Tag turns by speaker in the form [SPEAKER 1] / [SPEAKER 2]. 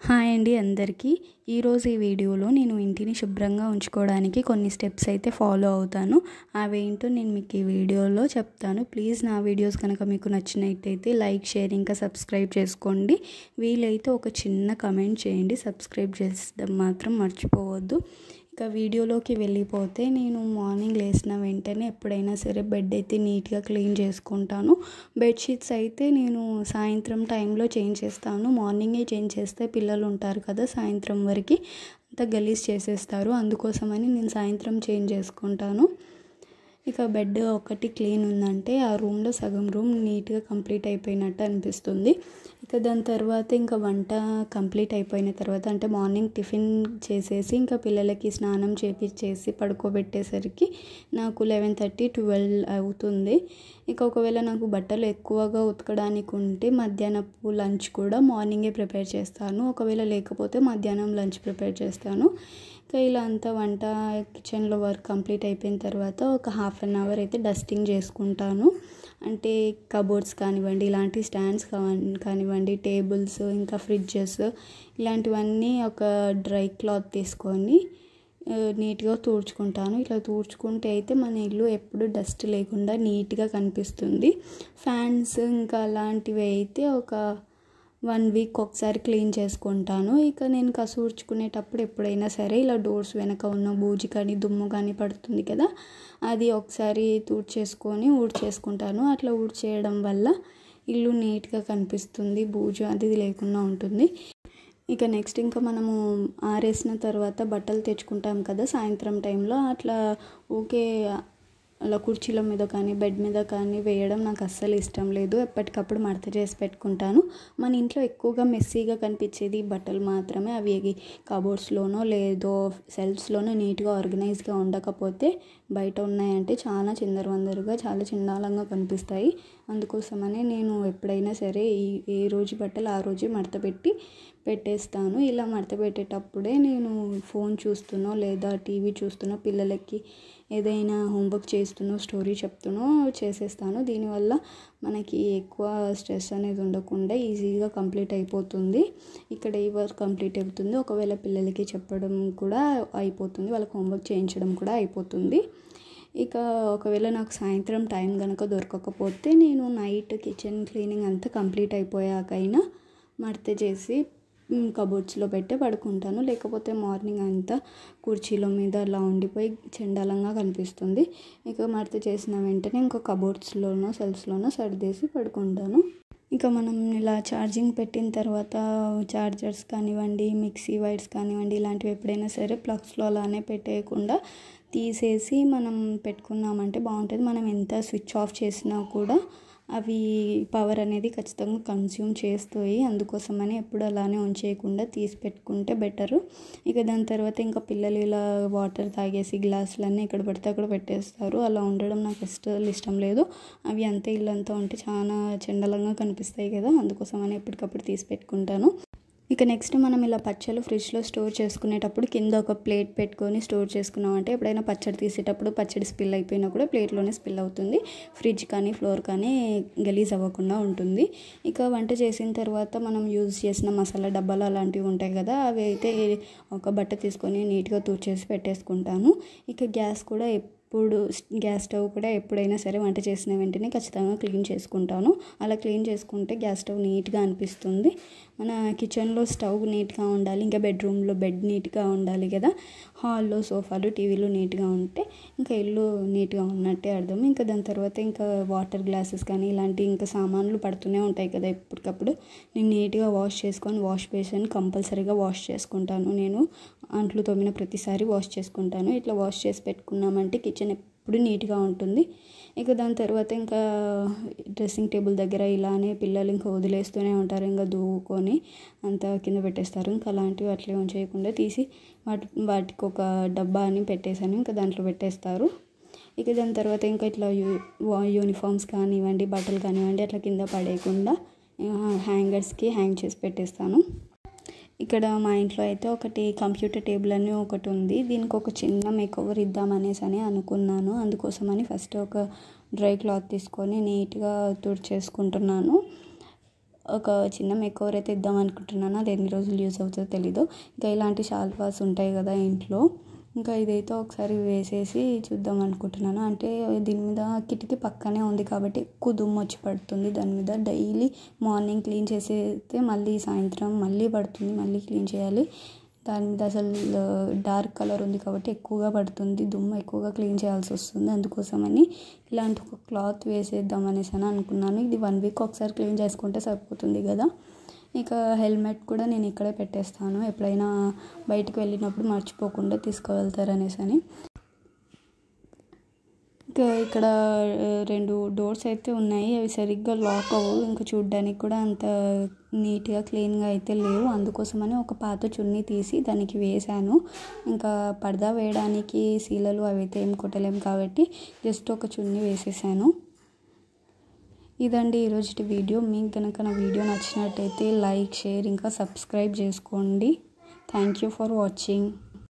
[SPEAKER 1] hi అండి అందరికీ ఈరోజు ఈ వీడియోలో నేను ఇంటిని శుభ్రంగా ఉంచుకోవడానికి కొన్ని స్టెప్స్ అయితే ఫాలో అవుతాను అవేంటో నేను మీకు ఈ వీడియోలో చెప్తాను ప్లీజ్ నా వీడియోస్ కనుక మీకు నచ్చినట్టయితే లైక్ షేర్ ఇంకా సబ్స్క్రైబ్ చేసుకోండి వీలైతే ఒక చిన్న కమెంట్ చేయండి సబ్స్క్రైబ్ చేసడం మాత్రం మర్చిపోవద్దు ఇక వీడియోలోకి వెళ్ళిపోతే నేను మార్నింగ్ లేచిన వెంటనే ఎప్పుడైనా సరే బెడ్ అయితే నీట్గా క్లీన్ చేసుకుంటాను బెడ్షీట్స్ అయితే నేను సాయంత్రం టైంలో చేంజ్ చేస్తాను మార్నింగే చేంజ్ చేస్తే పిల్లలు ఉంటారు కదా సాయంత్రం వరకు అంతా గలీజ్ చేసేస్తారు అందుకోసమని నేను సాయంత్రం చేంజ్ చేసుకుంటాను ఇక బెడ్ ఒకటి క్లీన్ ఉందంటే ఆ రూమ్లో సగం రూమ్ నీట్గా కంప్లీట్ అయిపోయినట్టు అనిపిస్తుంది ఇక దాని తర్వాత ఇంకా వంట కంప్లీట్ అయిపోయిన తర్వాత అంటే మార్నింగ్ టిఫిన్ చేసేసి ఇంకా పిల్లలకి స్నానం చేపించేసి పడుకోబెట్టేసరికి నాకు లెవెన్ థర్టీ ట్వెల్వ్ అవుతుంది ఇక ఒకవేళ నాకు బట్టలు ఎక్కువగా ఉతకడానికి ఉంటే మధ్యాహ్నపు లంచ్ కూడా మార్నింగే ప్రిపేర్ చేస్తాను ఒకవేళ లేకపోతే మధ్యాహ్నం లంచ్ ప్రిపేర్ చేస్తాను ఇంకా ఇలా అంతా వంట కిచెన్లో వర్క్ కంప్లీట్ అయిపోయిన తర్వాత ఒక హాఫ్ అన్ అవర్ అయితే డస్టింగ్ చేసుకుంటాను అంటే కబోర్డ్స్ కానివ్వండి ఇలాంటి స్టాండ్స్ కానివ్వండి టేబుల్స్ ఇంకా ఫ్రిడ్జెస్ ఇలాంటివన్నీ ఒక డ్రై క్లాత్ తీసుకొని నీట్గా తూడ్చుకుంటాను ఇట్లా తూడ్చుకుంటే అయితే మన ఇల్లు ఎప్పుడు డస్ట్ లేకుండా నీట్గా కనిపిస్తుంది ఫ్యాన్స్ ఇంకా అలాంటివి అయితే ఒక వన్ వీక్ ఒకసారి క్లీన్ చేసుకుంటాను ఇక నేను కసూర్చుకునేటప్పుడు ఎప్పుడైనా సరే ఇలా డోర్స్ వెనక ఉన్న బూజు కానీ దుమ్ము కానీ పడుతుంది కదా అది ఒకసారి తూడ్చేసుకొని ఊడ్చేసుకుంటాను అట్లా ఊడ్చేయడం వల్ల ఇల్లు నీట్గా కనిపిస్తుంది బూజు అది లేకుండా ఉంటుంది ఇక నెక్స్ట్ ఇంకా మనము ఆరేసిన తర్వాత బట్టలు తెచ్చుకుంటాం కదా సాయంత్రం టైంలో అట్లా ఊకే అలా కుర్చీల మీద కానీ బెడ్ మీద కానీ వేయడం నాకు అస్సలు ఇష్టం లేదు ఎప్పటికప్పుడు మడత చేసి పెట్టుకుంటాను మన ఇంట్లో ఎక్కువగా మెస్సీగా కనిపించేది బట్టలు మాత్రమే అవి కబోర్డ్స్లోనో లేదో సెల్ఫ్స్లోనో నీట్గా ఆర్గనైజ్గా ఉండకపోతే బయట ఉన్నాయంటే చాలా చిందరవందరుగా చాలా చిన్నాలంగా కనిపిస్తాయి అందుకోసమనే నేను ఎప్పుడైనా సరే ఈ ఏ రోజు బట్టలు ఆ రోజే మడత పెట్టి పెట్టేస్తాను ఇలా మడత పెట్టేటప్పుడే నేను ఫోన్ చూస్తున్నో లేదా టీవీ చూస్తున్నో పిల్లలకి ఏదైనా హోంవర్క్ చేస్తున్నో స్టోరీ చెప్తున్నో చేసేస్తాను దీనివల్ల మనకి ఎక్కువ స్ట్రెస్ అనేది ఉండకుండా ఈజీగా కంప్లీట్ అయిపోతుంది ఇక్కడ ఈ వర్క్ కంప్లీట్ అవుతుంది ఒకవేళ పిల్లలకి చెప్పడం కూడా అయిపోతుంది వాళ్ళకి హోంవర్క్ చేయించడం కూడా అయిపోతుంది ఇక ఒకవేళ నాకు సాయంత్రం టైం కనుక దొరకకపోతే నేను నైట్ కిచెన్ క్లీనింగ్ అంతా కంప్లీట్ అయిపోయాకైనా మడత చేసి కబోర్డ్స్లో పెట్టే పడుకుంటాను లేకపోతే మార్నింగ్ అంతా కుర్చీల మీద అలా ఉండిపోయి చండాలంగా కనిపిస్తుంది ఇక మడత చేసిన వెంటనే ఇంకో కబోర్డ్స్లోనో సెల్ఫ్స్లోనో సర్దేసి పడుకుంటాను ఇంకా మనం ఇలా ఛార్జింగ్ పెట్టిన తర్వాత చార్జర్స్ కానివ్వండి మిక్సీ వైర్స్ కానివ్వండి ఇలాంటివి ఎప్పుడైనా సరే ప్లగ్స్లో అలానే పెట్టేయకుండా తీసేసి మనం పెట్టుకున్నామంటే బాగుంటుంది మనం ఎంత స్విచ్ ఆఫ్ చేసినా కూడా అవి పవర్ అనేది ఖచ్చితంగా కన్స్యూమ్ చేస్తాయి అందుకోసమని ఎప్పుడు అలానే ఉంచేయకుండా తీసి పెట్టుకుంటే బెటరు ఇక దాని తర్వాత ఇంకా పిల్లలు ఇలా వాటర్ తాగేసి గ్లాసులన్నీ ఎక్కడ పడితే అక్కడ పెట్టేస్తారు అలా ఉండడం నాకు ఇష్టం ఇష్టం లేదు అవి అంతే ఇల్లంతా ఉంటే చాలా చండలంగా కనిపిస్తాయి కదా అందుకోసమని ఎప్పటికప్పుడు తీసి పెట్టుకుంటాను ఇక నెక్స్ట్ మనం ఇలా పచ్చళ్ళు ఫ్రిడ్జ్లో స్టోర్ చేసుకునేటప్పుడు కింద ఒక ప్లేట్ పెట్టుకొని స్టోర్ చేసుకున్నామంటే ఎప్పుడైనా పచ్చడి తీసేటప్పుడు పచ్చడి స్పిల్ అయిపోయినా కూడా ప్లేట్లోనే స్పిల్ అవుతుంది ఫ్రిడ్జ్ కానీ ఫ్లోర్ కానీ గలీజ్ అవ్వకుండా ఉంటుంది ఇక వంట చేసిన తర్వాత మనం యూజ్ చేసిన మసాలా డబ్బాలు అలాంటివి ఉంటాయి కదా అవి అయితే ఒక బట్ట తీసుకొని నీట్గా తూర్చేసి పెట్టేసుకుంటాను ఇక గ్యాస్ కూడా ఇప్పుడు గ్యాస్ స్టవ్ కూడా ఎప్పుడైనా సరే వంట చేసిన వెంటనే ఖచ్చితంగా క్లీన్ చేసుకుంటాను అలా క్లీన్ చేసుకుంటే గ్యాస్ స్టవ్ నీట్గా అనిపిస్తుంది మన కిచెన్లో స్టవ్ నీట్గా ఉండాలి ఇంకా బెడ్రూమ్లో బెడ్ నీట్గా ఉండాలి కదా హాల్లో సోఫాలు టీవీలు నీట్గా ఉంటే ఇంకా ఇల్లు నీట్గా ఉన్నట్టే అర్థం ఇంకా దాని తర్వాత ఇంకా వాటర్ గ్లాసెస్ కానీ ఇలాంటి ఇంకా సామాన్లు పడుతూనే ఉంటాయి కదా ఎప్పటికప్పుడు నేను నీట్గా వాష్ చేసుకొని వాష్ బేసిన్ కంపల్సరీగా వాష్ చేసుకుంటాను నేను అంట్లు తోమిన ప్రతిసారి వాష్ చేసుకుంటాను ఇట్లా వాష్ చేసి పెట్టుకున్నామంటే కిచెన్ ఎప్పుడు నీట్గా ఉంటుంది ఇక దాని తర్వాత ఇంకా డ్రెస్సింగ్ టేబుల్ దగ్గర ఇలానే పిల్లలు ఇంకా వదిలేస్తూనే ఉంటారు ఇంకా దూకొని అంతా కింద పెట్టేస్తారు ఇంకా అలాంటివి అట్లే ఉంచేయకుండా తీసి వాటి వాటికి ఒక డబ్బా అని పెట్టేశాను ఇంకా దాంట్లో పెట్టేస్తారు ఇక దాని తర్వాత ఇంకా ఇట్లా యూ యూనిఫామ్స్ కానివ్వండి బట్టలు కానివ్వండి అట్లా కింద పడేయకుండా హ్యాంగర్స్కి హ్యాంగ్ చేసి పెట్టేస్తాను ఇక్కడ మా ఇంట్లో అయితే ఒకటి కంప్యూటర్ టేబుల్ అని ఒకటి ఉంది దీనికి ఒక చిన్న మేకవర్ ఇద్దామనేసి అని అనుకున్నాను అందుకోసమని ఫస్ట్ ఒక డ్రై క్లాత్ తీసుకొని నీట్గా తుడిచేసుకుంటున్నాను ఒక చిన్న మేకోవర్ అయితే ఇద్దాం అనుకుంటున్నాను అది ఎన్ని రోజులు యూస్ అవుతుందో తెలీదు ఇంకా ఇలాంటి షాల్వాస్ ఉంటాయి కదా ఇంట్లో ఇంకా ఇదైతే ఒకసారి వేసేసి చూద్దాం అనుకుంటున్నాను అంటే దీని మీద కిటికీ పక్కనే ఉంది కాబట్టి ఎక్కువ దుమ్ము వచ్చి పడుతుంది దాని మీద డైలీ మార్నింగ్ క్లీన్ చేసేస్తే మళ్ళీ సాయంత్రం మళ్ళీ పడుతుంది మళ్ళీ క్లీన్ చేయాలి దాని మీద అసలు డార్క్ కలర్ ఉంది కాబట్టి ఎక్కువగా పడుతుంది దుమ్ము ఎక్కువగా క్లీన్ చేయాల్సి వస్తుంది అందుకోసమని ఇలాంటి ఒక క్లాత్ వేసేద్దాం అనేసి అని అనుకున్నాను ఇది వన్ వీక్ ఒకసారి క్లీన్ చేసుకుంటే సరిపోతుంది కదా ఇక హెల్మెట్ కూడా నేను ఇక్కడే పెట్టేస్తాను ఎప్పుడైనా బయటకు వెళ్ళినప్పుడు మర్చిపోకుండా తీసుకువెళ్తారనేసి అని ఇంకా ఇక్కడ రెండు డోర్స్ అయితే ఉన్నాయి అవి సరిగ్గా లాక్ అవ్వవు ఇంకా చూడడానికి కూడా అంత నీట్గా క్లీన్గా అయితే లేవు అందుకోసమని ఒక పాత చున్నీ తీసి దానికి వేశాను ఇంకా పరదా వేయడానికి సీలలు అవి అయితే ఏం కొట్టలేము కాబట్టి జస్ట్ ఒక చున్నీ వేసేసాను ఇదండి ఈరోజు వీడియో మీకు కనుక నా వీడియో నచ్చినట్టయితే లైక్ షేర్ ఇంకా సబ్స్క్రైబ్ చేసుకోండి థ్యాంక్ యూ ఫర్ వాచింగ్